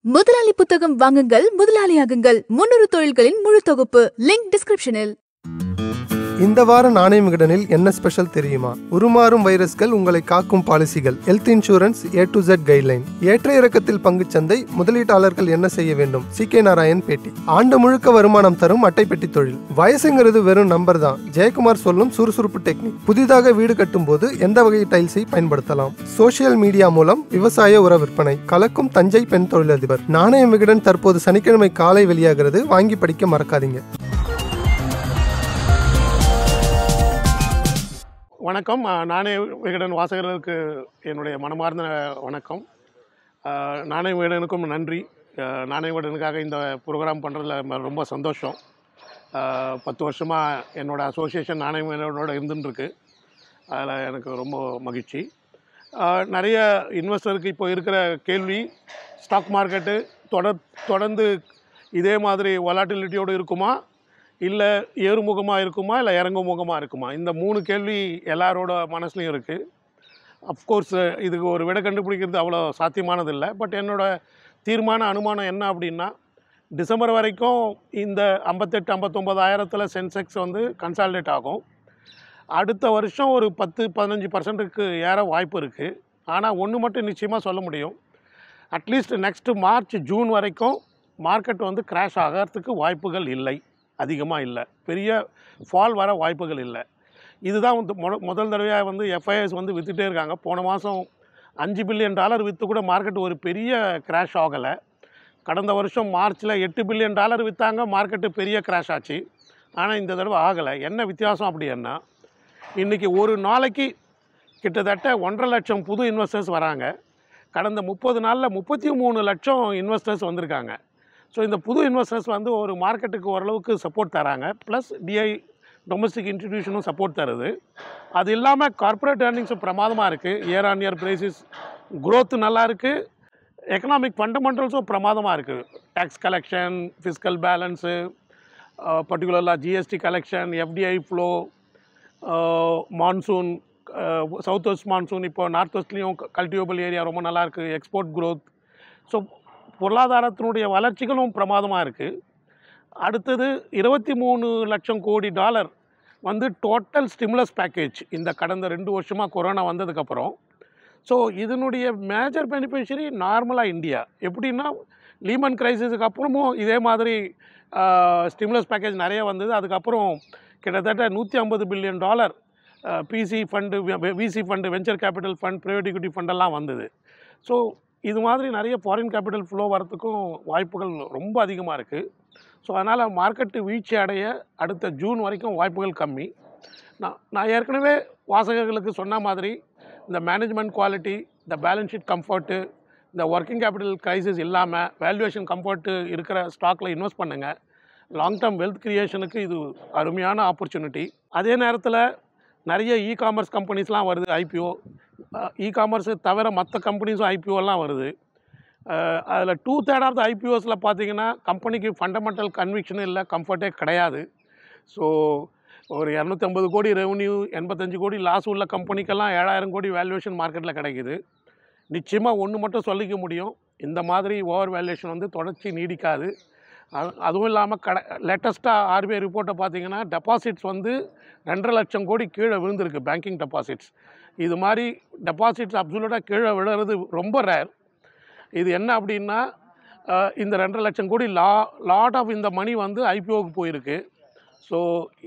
முதலாளி புத்தகம் வாங்குங்கள் முதலாளியாகுங்கள் முன்னூறு தொழில்களின் முழு தொகுப்பு லிங்க் டிஸ்கிரிப்ஷனில் இந்த வார நாணயம் விகடனில் என்ன ஸ்பெஷல் தெரியுமா உருமாறும் வைரஸ்கள் உங்களை காக்கும் பாலிசிகள் health insurance A to Z guideline ஏற்ற இறக்கத்தில் பங்குச்சந்தை முதலீட்டாளர்கள் என்ன செய்ய வேண்டும் சி கே நாராயண் பேட்டி ஆண்டு முழுக்க வருமானம் தரும் அட்டைப்பெட்டி தொழில் வயசுங்கிறது வெறும் நம்பர் தான் ஜெயக்குமார் சொல்லும் சுறுசுறுப்பு டெக்னிக் புதிதாக வீடு கட்டும் போது எந்த வகை டைல்ஸை பயன்படுத்தலாம் சோசியல் மீடியா மூலம் விவசாய உர விற்பனை கலக்கும் தஞ்சை பெண் தொழிலதிபர் நாணயம் விகடன் தற்போது சனிக்கிழமை காலை வெளியாகிறது வாங்கி படிக்க மறக்காதீங்க வணக்கம் அஹ், நாணய விகடன் வாசகர்களுக்கு என்னுடைய மனமார்ந்த வணக்கம் அஹ், நாணய விகடனுக்கும் நன்றி அஹ், நாணய விகடனுக்காக இந்த ப்ரோக்ராம் பண்ணுறதுல ரொம்ப சந்தோஷம் அஹ், பத்து வருஷமாக என்னோட அசோசியேஷன் நாணய விகடனோட இருந்துருக்கு அதில் எனக்கு ரொம்ப மகிழ்ச்சி அஹ், நிறைய இன்வெஸ்டருக்கு இப்போ இருக்கிற கேள்வி ஸ்டாக் மார்க்கெட்டு தொடர் தொடர்ந்து இதே மாதிரி வொலாட்டிலிட்டியோடு இருக்குமா இல்லை ஏறுமுகமாக இருக்குமா இல்லை இறங்குமுகமாக இருக்குமா இந்த மூணு கேள்வி எல்லாரோட மனசுலையும் இருக்குது அஃப்கோர்ஸ் இதுக்கு ஒரு விடை கண்டுபிடிக்கிறது அவ்வளோ சாத்தியமானது இல்லை பட் என்னோட தீர்மான அனுமானம் என்ன அப்படின்னா டிசம்பர் வரைக்கும் இந்த ஐம்பத்தெட்டு ஐம்பத்தொம்பதாயிரத்தில் சென்செக்ஸ் வந்து கன்சாலிடேட் ஆகும் அடுத்த வருஷம் ஒரு பத்து பதினஞ்சு பர்சன்ட்டுக்கு ஏற வாய்ப்பு இருக்குது ஆனால் ஒன்று மட்டும் நிச்சயமாக சொல்ல முடியும் அட்லீஸ்ட் நெக்ஸ்ட்டு மார்ச் ஜூன் வரைக்கும் மார்க்கெட் வந்து கிராஷ் ஆகிறதுக்கு வாய்ப்புகள் இல்லை அதிகமாக இல்லை பெரிய ஃபால் வர வாய்ப்புகள் இல்லை இதுதான் வந்து முத முதல் தடவையாக வந்து எஃப்ஐஎஸ் வந்து விற்றுட்டே இருக்காங்க போன மாதம் அஞ்சு பில்லியன் டாலர் விற்று கூட மார்க்கெட் ஒரு பெரிய கிராஷ் ஆகலை கடந்த வருஷம் மார்ச்சில் எட்டு பில்லியன் டாலர் விற்றாங்க மார்க்கெட்டு பெரிய கிராஷ் ஆச்சு ஆனால் இந்த தடவை ஆகலை என்ன வித்தியாசம் அப்படின்னா இன்றைக்கி ஒரு நாளைக்கு கிட்டத்தட்ட ஒன்றரை லட்சம் புது இன்வெஸ்டர்ஸ் வராங்க கடந்த முப்பது நாளில் முப்பத்தி மூணு லட்சம் இன்வெஸ்டர்ஸ் வந்திருக்காங்க ஸோ இந்த புது இன்வெஸ்டர்ஸ் வந்து ஒரு மார்க்கெட்டுக்கு ஓரளவுக்கு சப்போர்ட் தராங்க ப்ளஸ் டிஐ டொமஸ்டிக் இன்ஸ்டிடியூஷனும் சப்போர்ட் தருது அது இல்லாமல் கார்ப்பரேட் ஏர்னிங்ஸும் பிரமாதமாக இருக்குது year on year prices growth நல்லா இருக்குது எக்கனாமிக் ஃபண்டமெண்டல்ஸும் பிரமாதமாக இருக்குது டேக்ஸ் கலெக்ஷன் ஃபிஸ்கல் பேலன்ஸு பர்டிகுலராக GST collection FDI flow monsoon south west monsoon இப்போ நார்த் வெஸ்ட்லேயும் கல்டிவேபிள் ஏரியா ரொம்ப நல்லா இருக்குது எக்ஸ்போர்ட் growth ஸோ பொருளாதாரத்தினுடைய வளர்ச்சிகளும் பிரமாதமாக இருக்குது அடுத்தது இருபத்தி மூணு லட்சம் கோடி டாலர் வந்து டோட்டல் ஸ்டிமுலஸ் பேக்கேஜ் இந்த கடந்த ரெண்டு வருஷமாக கொரோனா வந்ததுக்கப்புறம் ஸோ இதனுடைய மேஜர் பெனிஃபிஷரி நார்மலாக இந்தியா எப்படின்னா லீமன் கிரைசிஸுக்கு அப்புறமும் இதே மாதிரி ஸ்டிமுலஸ் பேக்கேஜ் நிறைய வந்தது அதுக்கப்புறம் கிட்டத்தட்ட நூற்றி ஐம்பது billion dollar PC fund VC fund venture capital fund private equity ஃபண்டெல்லாம் வந்தது ஸோ இது மாதிரி நிறைய ஃபாரின் கேபிட்டல் ஃப்ளோ வரத்துக்கும் வாய்ப்புகள் ரொம்ப அதிகமாக இருக்குது ஸோ அதனால் மார்க்கெட்டு வீழ்ச்சி அடைய அடுத்த ஜூன் வரைக்கும் வாய்ப்புகள் கம்மி நான் நான் ஏற்கனவே வாசகர்களுக்கு சொன்ன மாதிரி இந்த மேனேஜ்மெண்ட் குவாலிட்டி இந்த பேலன்ஸ் ஷீட் கம்ஃபர்ட்டு இந்த ஒர்க்கிங் கேபிட்டல் கிரைசிஸ் இல்லாமல் வேல்யூவேஷன் கம்ஃபர்ட்டு இருக்கிற ஸ்டாக்கில் இன்வெஸ்ட் பண்ணுங்கள் லாங் டேர்ம் வெல்த் கிரியேஷனுக்கு இது அருமையான ஆப்பர்ச்சுனிட்டி அதே நேரத்தில் நிறைய இ காமர்ஸ் கம்பெனிஸ்லாம் வருது ஐபிஓ இ காமர்ஸை தவிர மற்ற கம்பெனிஸும் ஐபிஓலாம் வருது அதில் டூ தேர்ட் ஆஃப் த ஐபிஓஸில் பார்த்தீங்கன்னா கம்பெனிக்கு ஃபண்டமெண்டல் கன்விக்ஷன் இல்லை கம்ஃபர்ட்டே கிடையாது ஸோ ஒரு இரநூத்தம்பது கோடி ரெவன்யூ எண்பத்தஞ்சு கோடி லாஸ் உள்ள கம்பெனிக்கெல்லாம் ஏழாயிரம் கோடி வேல்யூவேஷன் மார்க்கெட்டில் கிடைக்குது நிச்சயமாக ஒன்று மட்டும் சொல்லிக்க முடியும் இந்த மாதிரி ஓவர் வேல்யூவேஷன் வந்து தொடர்ச்சி நீடிக்காது அது அதுவும் இல்லாமல் கட லேட்டஸ்ட்டாக ஆர்பிஐ ரிப்போர்ட்டை பார்த்தீங்கன்னா டெபாசிட்ஸ் வந்து ரெண்டரை லட்சம் கோடி கீழே விழுந்திருக்கு பேங்கிங் டெபாசிட்ஸ் இது மாதிரி டெபாசிட்ஸ் அப்சல்யூட்டாக கீழே விழுறது ரொம்ப ரேர் இது என்ன அப்படின்னா அஹ், இந்த ரெண்டரை லட்சம் கோடி லா லாட் ஆஃப் இந்த மணி வந்து ஐபிஓக்கு போயிருக்கு ஸோ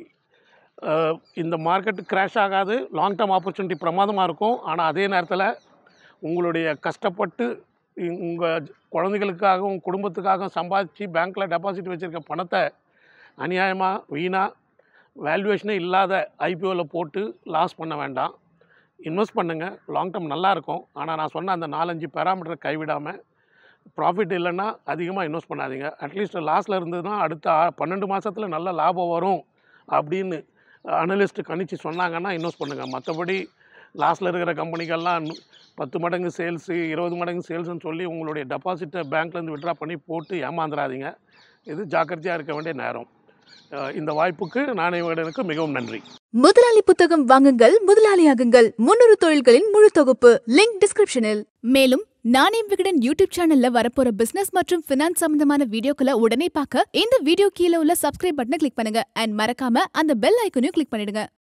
இந்த மார்க்கெட் கிராஷ் ஆகாது லாங் டேர்ம் ஆப்பர்ச்சுனிட்டி பிரமாதமாக இருக்கும் ஆனால் அதே நேரத்தில் உங்களுடைய கஷ்டப்பட்டு உங்கள் குழந்தைகளுக்காகவும் குடும்பத்துக்காகவும் சம்பாதிச்சு பேங்க்கில் டெபாசிட் வச்சுருக்க பணத்தை அநியாயமாக வீணாக வேல்யூவேஷனே இல்லாத ஐபிஓவில் போட்டு லாஸ் பண்ண வேண்டாம் இன்வெஸ்ட் பண்ணுங்கள் லாங் டேர்ம் நல்லாயிருக்கும் ஆனால் நான் சொன்ன அந்த நாலஞ்சு பேராமீட்டரை கைவிடாமல் ப்ராஃபிட் இல்லைன்னா அதிகமாக இன்வெஸ்ட் பண்ணாதீங்க அட்லீஸ்ட் லாஸில் இருந்ததுன்னா அடுத்த ஆ- பன்னெண்டு மாதத்தில் நல்ல லாபம் வரும் அப்படின்னு அனலிஸ்ட் கணிச்சு சொன்னாங்கன்னா இன்வெஸ்ட் பண்ணுங்கள் மற்றபடி லாஸில் இருக்கிற கம்பெனிக்கெல்லாம் நு- பத்து மடங்கு சேல்ஸு இருபது மடங்கு சேல்ஸ்னு சொல்லி உங்களுடைய டெபாசிட்டை பேங்க்லேருந்து விட்ரா பண்ணி போட்டு ஏமாந்துடாதீங்க இது ஜாக்கிரதையாக இருக்க வேண்டிய நேரம் அஹ் இந்த வாய்ப்புக்கு நாணய விகடனுக்கு மிகவும் நன்றி முதலாளி புத்தகம் வாங்குங்கள் முதலாளியாகுங்கள் முன்னூறு தொழில்களின் முழு தொகுப்பு லிங்க் டிஸ்கிரிப்ஷனில் மேலும் நாணயம் விகடன் யூடியூப் சேனல்ல வரப்போற பிசினஸ் மற்றும் பினான்ஸ் சம்பந்தமான வீடியோக்களை உடனே பார்க்க இந்த வீடியோ கீழே உள்ள சப்ஸ்கிரைப் பட்டனை கிளிக் பண்ணுங்க அண்ட் மறக்காம அந்த பெல் ஐக்கனையும் கிளிக் பண்ணிடுங்க